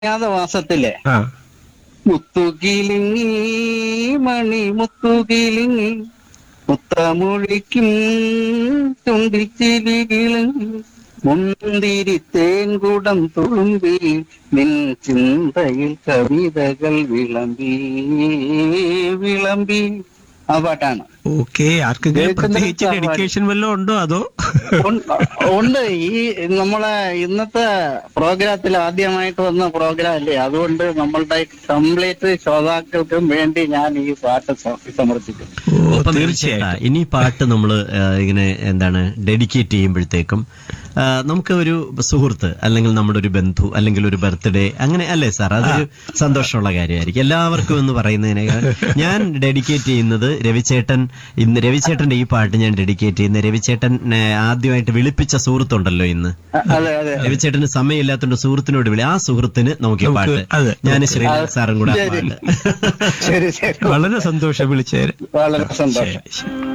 അറിയാതെ മാസത്തിലെ ആ മുത്തുകിലിങ്ങി മണി മുത്തുകിലിങ്ങി മുത്തമൊഴിക്കും ചുണ്ടിൽ ചിരികിളങ്ങി മുന്തിരി തേൻകുടം തുളുമ്പി നിൻ ചിന്തയിൽ കവിതകൾ വിളമ്പി വിളമ്പി ആ പാട്ടാണ് ഓക്കെ ആർക്കെങ്കിലും ജയചന്ദ്രൻ പ്രത്യേകിച്ച് സാർ ഡെഡിക്കേഷൻ വല്ലതും ഉണ്ടോ അതോ ഉണ്ട് ഉണ്ട് ഈ നമ്മളെ ഇന്നത്തെ പ്രോഗ്രാമത്തിൽ ആദ്യമായിട്ട് വന്ന പ്രോഗ്രാം അല്ലേ അതുകൊണ്ട് നമ്മളുടെ കംപ്ലീറ്റ് ശ്രോതാക്കൾക്കും വേണ്ടി ഞാൻ ഈ പാട്ട് സ- സമർപ്പിക്കുന്നു ഓ, ഒപ്പം തീർച്ചയായും ചേട്ടാ, ഇനി പാട്ട് നമ്മൾ ഇങ്ങനെ എന്താണ് ഡെഡിക്കേറ്റ് ചെയ്യുമ്പോഴത്തേക്കും ആ, നമുക്ക് ഒരു സുഹൃത്ത് അല്ലെങ്കിൽ നമ്മുടെ ഒരു ബന്ധു അല്ലെങ്കിൽ ഒരു ബർത്ത്ഡേ അങ്ങനെ അല്ലേ സാർ അതൊരു സന്തോഷമുള്ള കാര്യമായിരിക്കും എല്ലാവർക്കും എന്ന് പറയുന്നതിനേക്കാൾ ഞാൻ ഡെഡിക്കേറ്റ് ചെയ്യുന്നത് രവിചേട്ടൻ ഇന്ന് രവിചേട്ടന്റെ ഈ പാട്ട് ഞാൻ ഡെഡിക്കേറ്റ് ചെയ്യുന്ന രവിചേട്ടൻ ഏ, ആദ്യമായിട്ട് വിളിപ്പിച്ച സുഹൃത്തുണ്ടല്ലോ ഇന്ന് അ- അതെ അതെ രവിചേട്ടന് സമയമില്ലാത്തോണ്ട് സുഹൃത്തിനോട് വിളി ആ സുഹൃത്തിന് നമുക്ക് ഈ നമുക്ക് പാട്ട് അതെ. ഞാൻ ശ്രീലാൽ സാറും കൂടെ ആ ശരി. പാട്ട് ശരി ശരി വളരെ സന്തോഷം വിളിച്ചേര് വളരെ സന്തോഷം ശരി